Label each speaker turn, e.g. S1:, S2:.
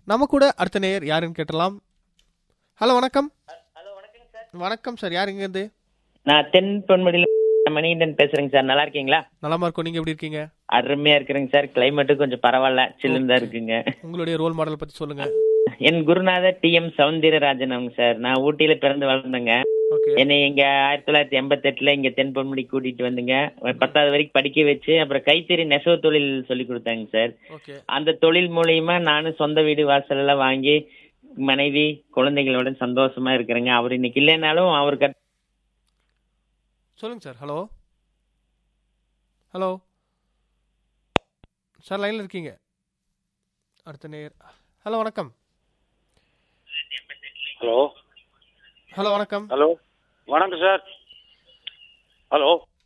S1: நம்ம கூட அடுத்த நேயர் யாருன்னு கேட்டலாம் ஹலோ வணக்கம்
S2: ஹலோ வணக்கங்க சார்
S1: வணக்கம் சார் யார் இங்கேருந்து
S2: நான் தென் பொன்முடியில் மணிகண்டன் பேசுறேங்க சார் நல்லா இருக்கீங்களா
S1: நலமா இருக்கும் நீங்கள் எப்படி இருக்கீங்க
S2: அருமையா இருக்கிறேங்க சார் கிளைமேட்டும் கொஞ்சம் பரவாயில்ல சில்லுன்னு தான் இருக்குங்க
S1: உங்களுடைய ரோல் மாடல் பற்றி சொல்லுங்கள்
S2: என் குருநாதர் டி எம் சவுந்தரராஜன் அவங்க சார் நான் ஊட்டியில பிறந்து வளர்ந்தேங்க
S1: ஓகே
S2: என்னை இங்க ஆயிரத்தி தொள்ளாயிரத்தி எண்பத்தெட்டுல இங்க தென் பொன்முடி கூட்டிட்டு வந்துங்க பத்தாவது வரைக்கும் படிக்க வச்சு அப்புறம் கைத்தறி நெசவு தொழில் சொல்லி கொடுத்தாங்க சார்
S1: ஓகே
S2: அந்த தொழில் மூலியமா நானும் சொந்த வீடு வாசல் எல்லாம் வாங்கி மனைவி குழந்தைகளோட சந்தோஷமா இருக்கிறேங்க அவர் இன்னைக்கு இல்லைனாலும் அவர் கட்
S1: சொல்லுங்க சார் ஹலோ ஹலோ சார் லைனில் இருக்கீங்க அடுத்த நேயர் ஹலோ வணக்கம்
S3: ஹலோ
S1: ஹலோ வணக்கம்
S3: ஹலோ வணக்கம் சார் ஹலோ